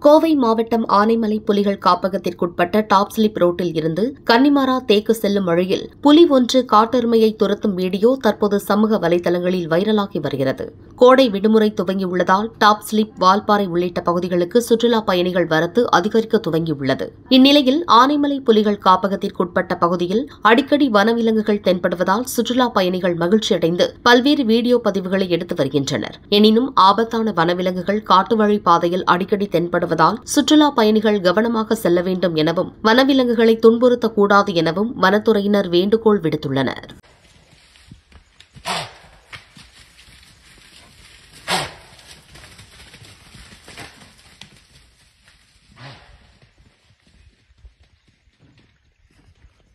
கோவை மாவட்டம் ஆனைமலை புலிகள் காப்பகத்திற்குட்பட்ட top slip ரோட்டில் இருந்து கன்னிமாரா தேக்கு செல்லும் வழியில் புலி ஒன்று காட்டெருமையை துரத்தும் வீடியோ தற்போது சமூக வலைதளங்களில் வைரலாகி வருகிறது கோடை விடுமுறை துவங்கியுள்ளதால் டாப் ஸ்லிப் வால்பாறை உள்ளிட்ட பகுதிகளுக்கு சுற்றுலா பயணிகள் வரத்து அதிகரிக்க துவங்கியுள்ளது இந்நிலையில் ஆனைமலை புலிகள் காப்பகத்திற்குட்பட்ட பகுதியில் அடிக்கடி வனவிலங்குகள் தென்படுவதால் சுற்றுலா பயணிகள் மகிழ்ச்சியடைந்து பல்வேறு வீடியோ பதிவுகளை எடுத்து வருகின்றனர் எனினும் ஆபத்தான வனவிலங்குகள் காட்டு வழி பாதையில் அடிக்கடி தென்படுவதால் சுற்றுலா பயணிகள் கவனமாக செல்ல வேண்டும் எனவும் வனவிலங்குகளை துன்புறுத்தக்கூடாது எனவும் வனத்துறையினர் வேண்டுகோள் விடுத்துள்ளனர்